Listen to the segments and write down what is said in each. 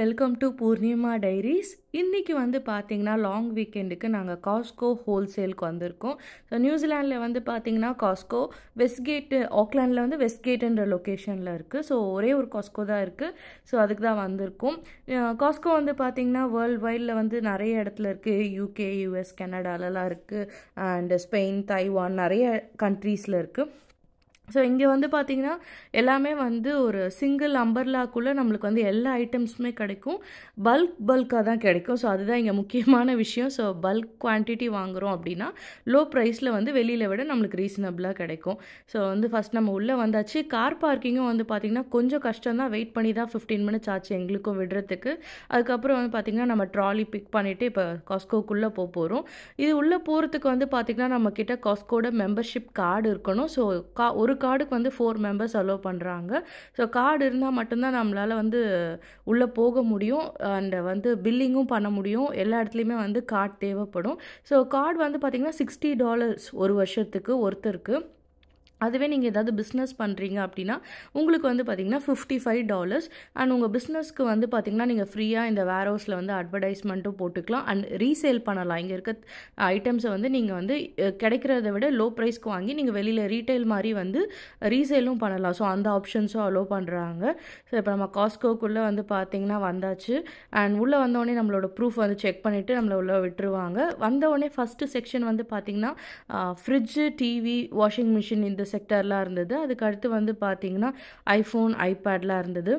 welcome to Purnima diaries இன்றைக்கி வந்து பார்த்தீங்கன்னா லாங் வீக்கெண்டுக்கு நாங்கள் காஸ்கோ ஹோல்சேலுக்கு வந்திருக்கோம் ஸோ நியூசிலாண்டில் வந்து பார்த்தீங்கன்னா காஸ்கோ வெஸ்ட்கேட்டு ஆக்லாண்டில் வந்து வெஸ்ட்கேட்டுன்ற லொக்கேஷனில் இருக்குது ஸோ ஒரே ஒரு காஸ்கோ தான் இருக்குது ஸோ அதுக்கு தான் வந்திருக்கோம் அஹ் காஸ்கோ வந்து பார்த்தீங்கன்னா வேர்ல்டு வைடில் வந்து நிறைய இடத்துல இருக்குது யூகே யூஎஸ் கனடாலலாம் இருக்குது அண்ட் ஸ்பெயின் தைவான் நிறைய கண்ட்ரீஸில் இருக்குது ஸோ இங்கே வந்து பார்த்தீங்கன்னா எல்லாமே வந்து ஒரு சிங்கிள் அம்பர்லாக்குள்ளே நம்மளுக்கு வந்து எல்லா ஐட்டம்ஸுமே கிடைக்கும் பல்க் பல்காக தான் கிடைக்கும் ஸோ அதுதான் இங்கே முக்கியமான விஷயம் ஸோ பல்க் குவான்டிட்டி வாங்குகிறோம் அப்படின்னா லோ ப்ரைஸில் வந்து வெளியில் விட நம்மளுக்கு ரீசனபிளாக கிடைக்கும் ஸோ வந்து ஃபஸ்ட் நம்ம உள்ளே வந்தாச்சு கார் பார்க்கிங்கும் வந்து பார்த்திங்கன்னா கொஞ்சம் கஷ்டம் தான் வெயிட் பண்ணி தான் ஃபிஃப்டீன் மினிட்ஸ் ஆச்சு எங்களுக்கும் விடுறதுக்கு அதுக்கப்புறம் வந்து பார்த்திங்கன்னா நம்ம ட்ராலி பிக் பண்ணிவிட்டு இப்போ காஸ்கோக்குள்ளே போக போகிறோம் இது உள்ளே போகிறதுக்கு வந்து பார்த்திங்கன்னா நம்மக்கிட்ட காஸ்கோட மெம்பர்ஷிப் கார்டு இருக்கணும் ஸோ கா ஒரு கார்டுக்கு வந்து ஃபோர் மெம்பர்ஸ் அலோவ் பண்ணுறாங்க ஸோ கார்டு இருந்தால் மட்டும்தான் நம்மளால் வந்து உள்ளே போக முடியும் அண்ட் வந்து பில்லிங்கும் பண்ண முடியும் எல்லா இடத்துலையுமே வந்து கார்டு தேவைப்படும் ஸோ கார்டு வந்து பார்த்திங்கன்னா சிக்ஸ்டி டாலர்ஸ் ஒரு வருஷத்துக்கு ஒருத்தருக்கு அதுவே நீங்கள் ஏதாவது பிஸ்னஸ் பண்ணுறீங்க அப்படின்னா உங்களுக்கு வந்து பார்த்தீங்கன்னா ஃபிஃப்டி ஃபைவ் டாலர்ஸ் அண்ட் உங்கள் பிஸ்னஸ்க்கு வந்து பார்த்தீங்கன்னா நீங்கள் ஃப்ரீயாக இந்த வேர் ஹவுஸில் வந்து அட்வர்டைஸ்மெண்ட்டும் போட்டுக்கலாம் அண்ட் ரீசேல் பண்ணலாம் இங்கே இருக்க ஐட்டம்ஸை வந்து நீங்கள் வந்து அஹ், கிடைக்கிறத விட லோ ப்ரைஸ்க்கு வாங்கி நீங்கள் வெளியில் ரீட்டைல் மாதிரி வந்து ரீசேலும் பண்ணலாம் ஸோ அந்த ஆப்ஷன்ஸும் அலோவ் பண்ணுறாங்க ஸோ இப்போ நம்ம காஸ்கோக்குள்ளே வந்து பார்த்தீங்கன்னா வந்தாச்சு அண்ட் உள்ளே வந்தோடனே நம்மளோட ப்ரூஃப் வந்து செக் பண்ணிவிட்டு நம்மளை உள்ளே விட்டுருவாங்க வந்தோடனே ஃபஸ்ட்டு செக்ஷன் வந்து பார்த்தீங்கன்னா ஃப்ரிட்ஜு டிவி வாஷிங் மிஷின் இந்த செக்டர்லாம் இருந்தது அதுக்கு அடுத்து வந்து பார்த்தீங்கன்னா ஐஃபோன் ஐபேட்லாம் இருந்தது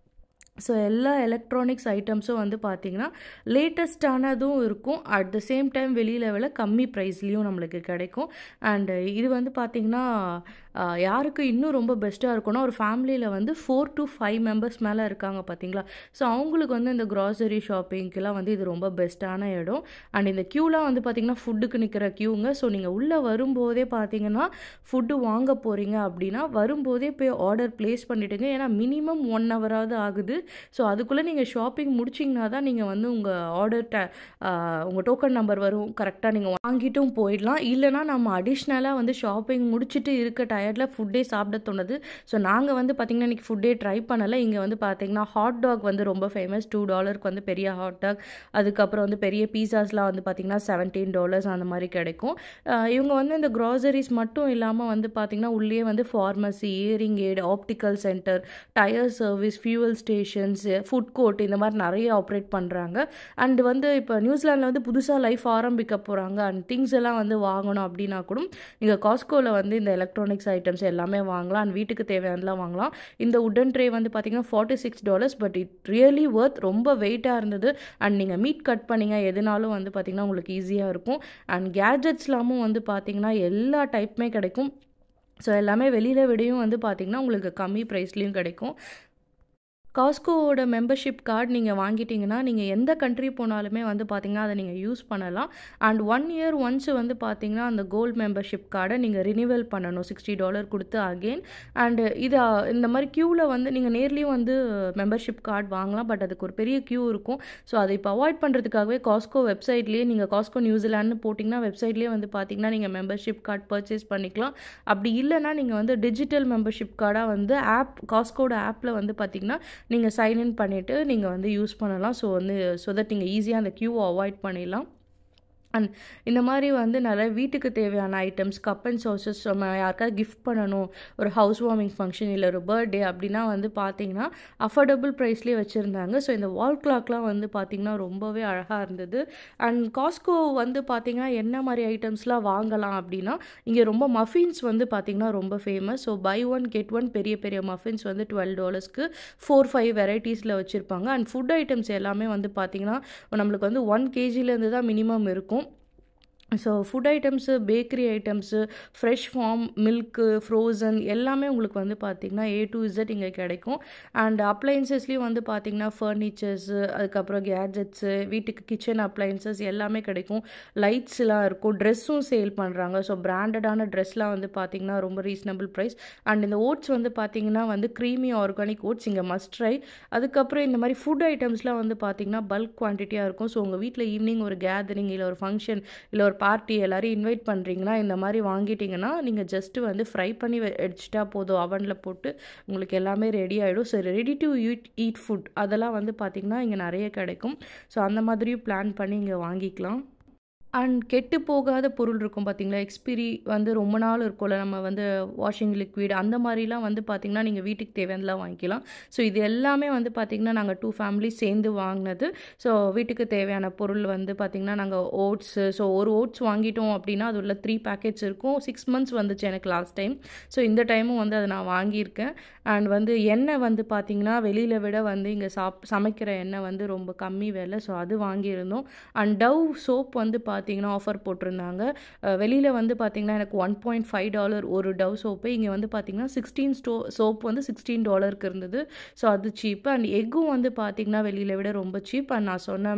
ஸோ எல்லா எலக்ட்ரானிக்ஸ் ஐட்டம்ஸும் வந்து பார்த்தீங்கன்னா லேட்டஸ்டானதும் இருக்கும் அட் த சேம் டைம் வெளியில் விட கம்மி ப்ரைஸ்லேயும் நம்மளுக்கு கிடைக்கும் அண்டு இது வந்து பார்த்திங்கன்னா ஆஹ், யாருக்கு இன்னும் ரொம்ப பெஸ்ட்டாக இருக்கும்னா ஒரு ஃபேமிலியில் வந்து ஃபோர் to ஃபைவ் மெம்பர்ஸ் மேலே இருக்காங்க பார்த்தீங்களா ஸோ அவங்களுக்கு வந்து இந்த க்ராசரி ஷாப்பிங்க்கெலாம் வந்து இது ரொம்ப பெஸ்ட்டான இடம் அண்ட் இந்த க்யூலாம் வந்து பார்த்திங்கன்னா ஃபுட்டுக்கு நிற்கிற க்யூங்க ஸோ நீங்கள் உள்ளே வரும்போதே பார்த்தீங்கன்னா ஃபுட்டு வாங்க போகிறீங்க அப்படின்னா வரும்போதே போய் ஆர்டர் ப்ளேஸ் பண்ணிவிடுங்க ஏன்னா மினிமம் ஒன் ஹவராவது ஆகுது ஸோ அதுக்குள்ளே நீங்கள் ஷாப்பிங் முடிச்சிங்கன்னா தான் நீங்கள் வந்து உங்கள் ஆர்டர் ட உங்கள் டோக்கன் நம்பர் வரும் கரெக்டாக நீங்கள் வாங்கிட்டும் போயிடலாம் இல்லைனா நம்ம அடிஷ்னலாக வந்து ஷாப்பிங் முடிச்சுட்டு இருக்க டயர்டில் ஃபுட்டே சாப்பிட தோணுது ஸோ நாங்கள் வந்து பார்த்திங்கன்னா இன்றைக்கி ஃபுட்டே ட்ரை பண்ணலை இங்கே வந்து பார்த்திங்கன்னா ஹாட் டாக் வந்து ரொம்ப ஃபேமஸ் டூ டாலருக்கு வந்து பெரிய ஹாட் டாக் அதுக்கப்புறம் வந்து பெரிய பீஸாஸ்லாம் வந்து பார்த்திங்கன்னா செவன்டீன் டாலர்ஸ் அந்த மாதிரி கிடைக்கும் அஹ் இவங்க வந்து இந்த க்ராசரிஸ் மட்டும் இல்லாமல் வந்து பார்த்திங்கன்னா உள்ளே வந்து pharmacy hearing aid optical centre tyre service fuel stations food court இந்த மாதிரி நிறைய ஆப்ரேட் பண்ணுறாங்க அண்ட் வந்து இப்போ நியூசிலாண்டில் வந்து புதுசாக லைஃப் ஆரம்பிக்க போகிறாங்க அண்ட் திங்ஸ் எல்லாம் வந்து வாங்கணும் அப்படின்னா கூட நீங்கள் காஸ்கோவில் வந்து இந்த எலக்ட்ரானிக்ஸ் ஐட்டம்ஸ் எல்லாமே வாங்கலாம் அண்ட் வீட்டுக்கு தேவையானலாம் வாங்கலாம் இந்த உடன் ட்ரே வந்து பார்த்தீங்கன்னா forty six dollars but it really worth ரொம்ப வெயிட்டாக இருந்தது அண்ட் நீங்கள் மீட் கட் பண்ணீங்க எதுனாலும் வந்து பார்த்தீங்கன்னா உங்களுக்கு ஈஸியாக இருக்கும் அண்ட் கேட்ஜெட்ஸ்லாமும் வந்து பார்த்தீங்கன்னா எல்லா டைப்புமே கிடைக்கும் ஸோ எல்லாமே வெளியில் விடையும் வந்து பார்த்தீங்கன்னா உங்களுக்கு கம்மி ப்ரைஸ்லேயும் கிடைக்கும் காஸ்கோவோட மெம்பர்ஷிப் கார்டு நீங்கள் வாங்கிட்டீங்கன்னா நீங்கள் எந்த கண்ட்ரி போனாலுமே வந்து பார்த்தீங்கன்னா அதை நீங்கள் யூஸ் பண்ணலாம் அண்ட் ஒன் இயர் ஒன்ஸ் வந்து பார்த்தீங்கன்னா அந்த கோல்டு மெம்பர்ஷிப் கார்டை நீங்கள் ரினிவல் பண்ணணும் சிக்ஸ்டி டாலர் கொடுத்து அகெயின் அண்டு இது அஹ், இந்த மாதிரி க்யூவில் வந்து நீங்கள் நேர்லேயும் வந்து மெம்பர்ஷிப் கார்டு வாங்கலாம் பட் அதுக்கு ஒரு பெரிய க்யூ இருக்கும் ஸோ அதை இப்போ அவாய்ட் பண்ணுறதுக்காகவே காஸ்கோ வெப்சைட்லேயே நீங்கள் காஸ்கோ நியூசிலாந்து போட்டிங்கன்னா வெப்சைட்லேயே வந்து பார்த்தீங்கன்னா நீங்கள் மெம்பர்ஷிப் கார்டு பர்ச்சேஸ் பண்ணிக்கலாம் அப்படி இல்லைன்னா நீங்கள் வந்து டிஜிட்டல் மெம்பர்ஷிப் கார்டாக வந்து ஆப் காஸ்கோட ஆப்பில் வந்து பார்த்தீங்கன்னா நீங்கள் சைன்இன் பண்ணிவிட்டு நீங்கள் வந்து யூஸ் பண்ணலாம் ஸோ வந்து ஸோ தட் நீங்கள் ஈஸியாக அந்த க்யூவை அவாய்ட் பண்ணிடலாம் அண்ட் இந்த மாதிரி வந்து நிறைய வீட்டுக்கு தேவையான ஐட்டம்ஸ் கப் அண்ட் சாசஸ் நம்ம யாருக்காவது கிஃப்ட் பண்ணணும் ஒரு ஹவுஸ் வார்மிங் ஃபங்க்ஷன் இல்லை ஒரு பர்த்டே அப்படின்னா வந்து பார்த்தீங்கன்னா அஃபோர்டபுள் ப்ரைஸ்லேயே வச்சுருந்தாங்க ஸோ இந்த வால் கிளாக்லாம் வந்து பார்த்தீங்கன்னா ரொம்பவே அழகாக இருந்தது அண்ட் காஸ்கோ வந்து பார்த்தீங்கன்னா என்ன மாதிரி ஐட்டம்ஸ்லாம் வாங்கலாம் அப்படின்னா இங்கே ரொம்ப மஃபின்ஸ் வந்து பார்த்தீங்கன்னா ரொம்ப famous so buy one get one பெரிய பெரிய மஃபின்ஸ் வந்து டுவெல் டாலர்ஸ்க்கு ஃபோர் ஃபைவ் வெரைட்டிஸில் வச்சுருப்பாங்க அண்ட் ஃபுட் ஐட்டம்ஸ் எல்லாமே வந்து பார்த்தீங்கன்னா நம்மளுக்கு வந்து ஒன் கேஜிலேருந்து தான் மினிமம் இருக்கும் so food items bakery items fresh farm milk frozen எல்லாமே உங்களுக்கு வந்து பார்த்திங்கன்னா ஏ டு இசட் இங்கே கிடைக்கும் அண்ட் அப்ளைன்சஸ்லேயும் வந்து பார்த்திங்கன்னா ஃபர்னிச்சர்ஸு அதுக்கப்புறம் கேட்ஜெட்ஸு வீட்டுக்கு கிச்சன் அப்ளைன்சஸ் எல்லாமே கிடைக்கும் லைட்ஸ்லாம் இருக்கும் ட்ரெஸ்ஸும் சேல் பண்ணுறாங்க ஸோ பிராண்டடான ட்ரெஸ்லாம் வந்து பார்த்திங்கன்னா ரொம்ப ரீசனபிள் ப்ரைஸ் அண்ட் இந்த ஓட்ஸ் வந்து பார்த்திங்கன்னா வந்து க்ரீமி ஆர்கானிக் ஓட்ஸ் இங்கே மஸ்ட் ட்ரை அதுக்கப்புறம் இந்த மாதிரி ஃபுட் ஐட்டம்ஸ்லாம் வந்து பார்த்திங்கன்னா பல்க் குவான்டிட்டியாக இருக்கும் ஸோ உங்கள் வீட்டில் ஈவினிங் ஒரு கேதரிங் இல்லை ஒரு ஃபங்க்ஷன் இல்லை ஒரு பார்ட்டி எல்லாரையும் இன்வைட் பண்ணுறீங்கன்னா இந்த மாதிரி வாங்கிட்டீங்கன்னா நீங்கள் ஜஸ்ட்டு வந்து ஃப்ரை பண்ணி வச்சுட்டா போதும் அவனில் போட்டு உங்களுக்கு எல்லாமே ரெடி ஆகிடும் so ready to eat eat food அதெல்லாம் வந்து பார்த்திங்கன்னா இங்கே நிறைய கிடைக்கும் ஸோ அந்த மாதிரியும் பிளான் பண்ணி இங்கே வாங்கிக்கலாம் அண்ட் கெட்டு போகாத பொருள் இருக்கும் பார்த்தீங்களா எக்ஸ்பிரி வந்து ரொம்ப நாள் இருக்கும்ல நம்ம வந்து வாஷிங் லிக்விட் அந்த மாதிரிலாம் வந்து பார்த்திங்கன்னா நீங்கள் வீட்டுக்கு தேவையானலாம் வாங்கிக்கலாம் ஸோ இது எல்லாமே வந்து பார்த்திங்கன்னா நாங்கள் டூ ஃபேமிலி சேர்ந்து வாங்கினது ஸோ வீட்டுக்கு தேவையான பொருள் வந்து பார்த்திங்கன்னா நாங்கள் ஓட்ஸு ஸோ ஒரு ஓட்ஸ் வாங்கிட்டோம் அப்படின்னா அது உள்ள த்ரீ பேக்கெட்ஸ் இருக்கும் சிக்ஸ் மந்த்ஸ் வந்துச்சு எனக்கு லாஸ்ட் டைம் ஸோ இந்த டைமும் வந்து அதை நான் வாங்கியிருக்கேன் அண்ட் வந்து எண்ணெய் வந்து பார்த்திங்கன்னா வெளியில் விட வந்து இங்கே சாப் சமைக்கிற எண்ணெய் வந்து ரொம்ப கம்மி விலை ஸோ அது வாங்கியிருந்தோம் அண்ட் டவ் சோப் வந்து பார்த்தீங்கன்னா ஆஃபர் போட்டிருந்தாங்க வெளியில் வந்து பார்த்தீங்கன்னா எனக்கு ஒன் பாயிண்ட் ஃபைவ் டாலர் ஒரு டவ் சோப்பு இங்கே வந்து பார்த்தீங்கன்னா சிக்ஸ்டீன் ஸ்டோ சோப் வந்து சிக்ஸ்டீன் டாலருக்கு இருந்தது ஸோ அது சீப்பு அண்ட் எக்கும் வந்து பார்த்தீங்கன்னா வெளியில் விட ரொம்ப சீப் அண்ட் நான் சொன்ன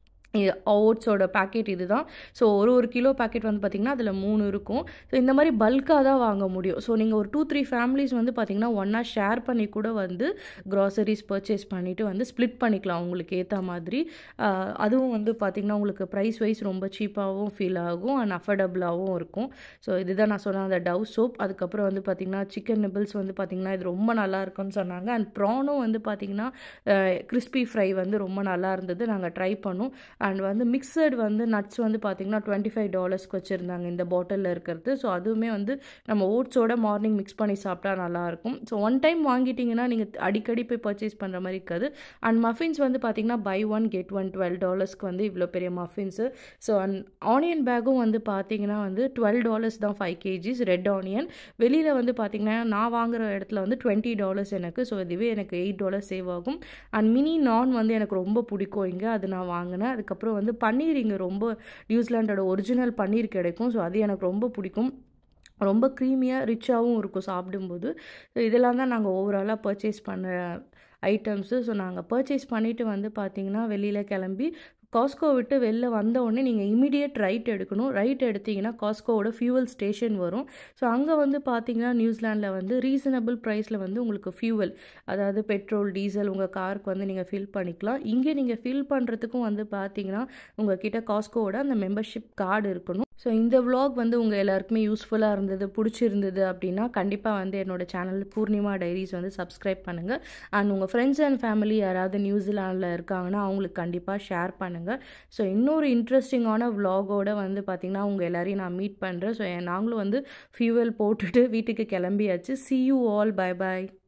ஓட்ஸோட பேக்கெட் இது தான் ஸோ ஒரு ஒரு கிலோ பேக்கெட் வந்து பார்த்திங்கன்னா அதில் மூணு இருக்கும் ஸோ இந்த மாதிரி பல்காக தான் வாங்க முடியும் ஸோ நீங்கள் ஒரு டூ த்ரீ ஃபேமிலிஸ் வந்து பார்த்திங்கன்னா ஒன்றா ஷேர் பண்ணி கூட வந்து க்ராசரிஸ் பர்ச்சேஸ் பண்ணிவிட்டு வந்து ஸ்ப்ளிட் பண்ணிக்கலாம் உங்களுக்கு ஏற்ற மாதிரி அதுவும் வந்து பார்த்திங்கன்னா உங்களுக்கு ப்ரைஸ் வைஸ் ரொம்ப சீப்பாகவும் ஃபீல் ஆகும் அண்ட் அஃபர்டபுளாகவும் இருக்கும் ஸோ இதுதான் நான் சொன்ன அந்த டவ் சோப் அதுக்கப்புறம் வந்து பார்த்திங்கன்னா சிக்கன் நிபிள்ஸ் வந்து பார்த்திங்கன்னா இது ரொம்ப நல்லா இருக்குன்னு சொன்னாங்க அண்ட் ப்ரானும் வந்து பார்த்திங்கன்னா கிறிஸ்பி ஃப்ரை வந்து ரொம்ப நல்லா இருந்தது நாங்கள் ட்ரை பண்ணோம் அண்ட் வந்து மிக்சட் வந்து நட்ஸ் வந்து பார்த்திங்கன்னா டுவெண்ட்டி ஃபைவ் டாலர்ஸ்க்கு வச்சுருந்தாங்க இந்த பாட்டிலில் இருக்கிறது ஸோ அதுவுமே வந்து நம்ம ஓட்ஸோட மார்னிங் மிக்ஸ் பண்ணி சாப்பிட்டா நல்லாயிருக்கும் ஸோ ஒன் டைம் வாங்கிட்டிங்கன்னா நீங்கள் அடிக்கடி போய் பர்ச்சேஸ் பண்ணுற மாதிரி இருக்காது அண்ட் மஃபின்ஸ் வந்து பார்த்திங்கன்னா buy one get one twelve டாலர்ஸ்க்கு வந்து இவ்வளோ பெரிய மஃபின்ஸு ஸோ அண்ட் ஆனியன் பேக்கும் வந்து பார்த்திங்கன்னா வந்து டுவெல் டாலர்ஸ் தான் ஃபைவ் கேஜிஸ் ரெட் ஆனியன் வெளியில் வந்து பார்த்திங்கன்னா நான் வாங்குற இடத்துல வந்து டுவெண்ட்டி டாலர்ஸ் எனக்கு ஸோ இதுவே எனக்கு எயிட் டாலர்ஸ் சேவ் ஆகும் அண்ட் மினி நான் வந்து எனக்கு ரொம்ப பிடிக்கும் இங்கே அது நான் வாங்கினேன் அதுக்கப்புறம் வந்து பன்னீர் இங்கே ரொம்ப நியூசிலாண்டோட ஒரிஜினல் பன்னீர் கிடைக்கும் ஸோ அது எனக்கு ரொம்ப பிடிக்கும் ரொம்ப க்ரீமியாக ரிச்சாகவும் இருக்கும் சாப்பிடும்போது ஸோ இதெல்லாம் தான் நாங்கள் ஓவராலாக பர்ச்சேஸ் பண்ண ஐட்டம்ஸு ஸோ நாங்கள் பர்ச்சேஸ் பண்ணிவிட்டு வந்து பார்த்திங்கன்னா வெளியில் கிளம்பி காஸ்கோ விட்டு வெளில வந்த உடனே நீங்கள் இமீடியட் ரைட் எடுக்கணும் ரைட் எடுத்திங்கன்னா காஸ்கோவோட ஃபியூவல் ஸ்டேஷன் வரும் ஸோ அங்கே வந்து பார்த்தீங்கன்னா நியூசிலாண்டில் வந்து ரீசனபிள் ப்ரைஸில் வந்து உங்களுக்கு ஃபியூவல் அதாவது பெட்ரோல் டீசல் உங்கள் காருக்கு வந்து நீங்கள் ஃபில் பண்ணிக்கலாம் இங்கே நீங்கள் ஃபில் பண்ணுறதுக்கும் வந்து பார்த்தீங்கன்னா உங்கள் கிட்ட காஸ்கோவோட அந்த மெம்பர்ஷிப் கார்டு இருக்கணும் ஸோ இந்த விலாக் வந்து உங்கள் எல்லாருக்குமே யூஸ்ஃபுல்லாக இருந்தது பிடிச்சிருந்தது அப்படின்னா கண்டிப்பாக வந்து என்னோட சேனல் பூர்ணிமா டைரிஸ் வந்து சப்ஸ்கிரைப் பண்ணுங்கள் அண்ட் உங்கள் ஃப்ரெண்ட்ஸ் அண்ட் ஃபேமிலி யாராவது நியூசிலாண்டில் இருக்காங்கன்னா அவங்களுக்கு கண்டிப்பாக ஷேர் பண்ணுங்கள் ஸோ இன்னொரு இன்ட்ரெஸ்டிங்கான விலாகோட வந்து பார்த்திங்கன்னா உங்கள் எல்லாரையும் நான் மீட் பண்ணுறேன் ஸோ நாங்களும் வந்து ஃபியூவல் போட்டுட்டு வீட்டுக்கு கிளம்பியாச்சு see you all bye bye